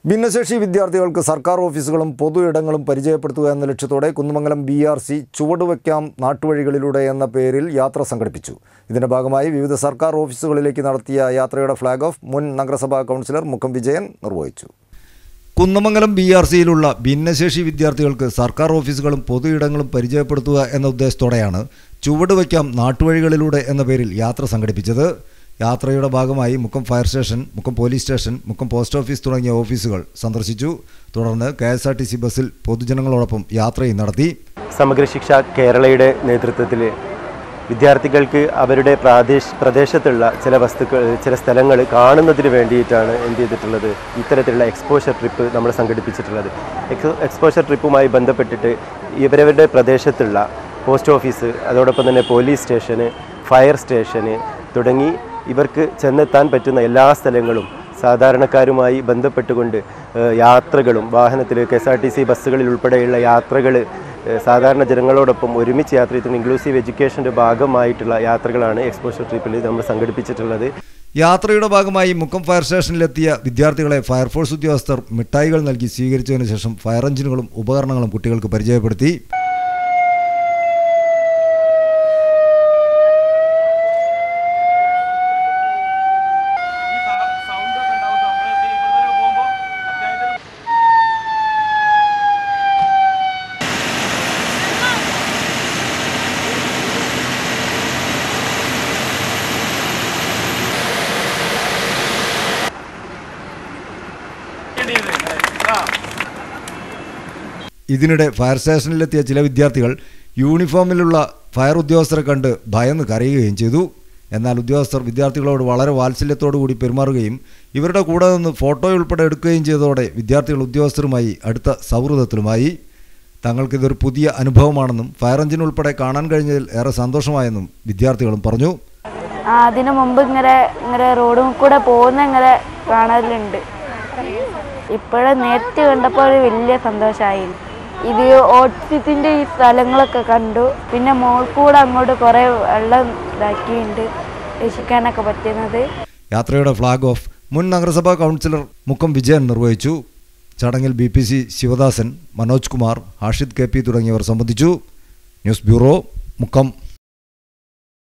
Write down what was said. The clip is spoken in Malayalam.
ഭിന്നശേഷി വിദ്യാർത്ഥികൾക്ക് സർക്കാർ ഓഫീസുകളും പൊതു ഇടങ്ങളും പരിചയപ്പെടുത്തുക എന്ന ലക്ഷ്യത്തോടെ കുന്നമംഗലം ബി ആർ സി ചുവടുവയ്ക്കാം നാട്ടുവഴികളിലൂടെ എന്ന പേരിൽ യാത്ര സംഘടിപ്പിച്ചു ഇതിന്റെ ഭാഗമായി വിവിധ സർക്കാർ ഓഫീസുകളിലേക്ക് നടത്തിയ യാത്രയുടെ ഫ്ളാഗ് ഓഫ് മുൻ നഗരസഭാ കൗൺസിലർ മുക്കം വിജയൻ നിർവഹിച്ചു കുന്നമംഗലം ബി ആർ സിയിലുള്ള ഭിന്നശേഷി വിദ്യാർത്ഥികൾക്ക് സർക്കാർ ഓഫീസുകളും പൊതു ഇടങ്ങളും പരിചയപ്പെടുത്തുക എന്ന ഉദ്ദേശത്തോടെയാണ് ചുവടുവയ്ക്കാം നാട്ടുവഴികളിലൂടെ എന്ന പേരിൽ യാത്ര സംഘടിപ്പിച്ചത് യാത്രയുടെ ഭാഗമായി Mukkam fire station Mukkam police station Mukkam post office തുടങ്ങിയ ഓഫീസുകൾ സന്ദർശിച്ചു തുടർന്ന് K S R T C ബസ്സിൽ പൊതുജനങ്ങളോടൊപ്പം യാത്രയും നടത്തി സമഗ്ര ശിക്ഷ കേരളയുടെ നേതൃത്വത്തിൽ വിദ്യാർത്ഥികൾക്ക് അവരുടെ പ്രാദേശ പ്രദേശത്തുള്ള ചില വസ്തുക്കൾ ചില സ്ഥലങ്ങൾ കാണുന്നതിന് വേണ്ടിയിട്ടാണ് എന്ത് ചെയ്തിട്ടുള്ളത് ഇത്തരത്തിലുള്ള എക്സ്പോഷർ ട്രിപ്പ് നമ്മൾ സംഘടിപ്പിച്ചിട്ടുള്ളത് എക്സ് എക്സ്പോഷർ ട്രിപ്പുമായി ബന്ധപ്പെട്ടിട്ട് ഇവരവരുടെ പ്രദേശത്തുള്ള പോസ്റ്റ് ഓഫീസ് അതോടൊപ്പം തന്നെ പോലീസ് സ്റ്റേഷന് ഫയർ സ്റ്റേഷന് തുടങ്ങി ഇവർക്ക് ചെന്നെത്താൻ പറ്റുന്ന എല്ലാ സ്ഥലങ്ങളും സാധാരണക്കാരുമായി ബന്ധപ്പെട്ടുകൊണ്ട് ഏഹ്, യാത്രകളും വാഹനത്തിൽ K S R T C ബസ്സുകളിൽ ഉൾപ്പെടെയുള്ള യാത്രകൾ ഏഹ്, സാധാരണ ജനങ്ങളോടൊപ്പം ഒരുമിച്ച് യാത്ര ചെയ്യുന്ന ഇൻക്ലൂസീവ് എഡ്യൂക്കേഷൻ്റെ ഭാഗമായിട്ടുള്ള യാത്രകളാണ് എക്സ്പോഷർ ട്രിപ്പിൽ നമ്മൾ സംഘടിപ്പിച്ചിട്ടുള്ളത് യാത്രയുടെ ഭാഗമായി മുക്കം ഫയർ സ്റ്റേഷനിലെത്തിയ വിദ്യാർത്ഥികളെ ഫയർഫോഴ്സ് ഉദ്യോഗസ്ഥർ മിഠായികൾ നൽകി സ്വീകരിച്ചതിനു ശേഷം ഫയർ എഞ്ചിനുകളും ഉപകരണങ്ങളും കുട്ടികൾക്ക് പരിചയപ്പെടുത്തി ഇതിനിടെ ഫയർ സ്റ്റേഷനിലെത്തിയ ചില വിദ്യാർത്ഥികൾ യൂണിഫോമിലുള്ള ഫയർ ഉദ്യോഗസ്ഥരെ കണ്ട് ഭയന്ന് കരയുകയും ചെയ്തു എന്നാൽ ഉദ്യോഗസ്ഥർ വിദ്യാർത്ഥികളോട് വളരെ വാത്സല്യത്തോടു കൂടി പെരുമാറുകയും ഇവരുടെ കൂടെ നിന്ന് ഫോട്ടോ ഉൾപ്പെടെ എടുക്കുകയും ചെയ്തതോടെ വിദ്യാർത്ഥികൾ ഉദ്യോഗസ്ഥരുമായി അടുത്ത സൗഹൃദത്തിലുമായി തങ്ങൾക്കിതൊരു പുതിയ അനുഭവമാണെന്നും ഫയർ എഞ്ചിൻ ഉൾപ്പെടെ കാണാൻ കഴിഞ്ഞതിൽ ഏറെ സന്തോഷമായെന്നും വിദ്യാർത്ഥികളും പറഞ്ഞു ആ, അതിനു മുമ്പ് ഇങ്ങനെ ഇങ്ങനെ റോഡും കൂടെ പോകുന്ന ഇങ്ങനെ കാണലുണ്ട് ഇപ്പോഴും നേരത്തെ കണ്ടപ്പോൾ ഒരു വലിയ സന്തോഷമായി ഇത് ഓട്ടിസത്തിന്റെ ഈ സ്ഥലങ്ങളൊക്കെ കണ്ടു പിന്നെ മോൾ കൂടെ അങ്ങോട്ട് കുറേ വെള്ളം ഇതാക്കിയിട്ടുണ്ട് രക്ഷിക്കാനൊക്കെ പറ്റുന്നത് യാത്രയുടെ ഫ്ളാഗ് ഓഫ് മുൻ നഗരസഭാ കൗൺസിലർ മുക്കം വിജയൻ നിർവഹിച്ചു ചടങ്ങിൽ B P C Sivadasan Manoj Kumar Hashid K P തുടങ്ങിയവർ സംബന്ധിച്ചു ന്യൂസ് ബ്യൂറോ മുക്കം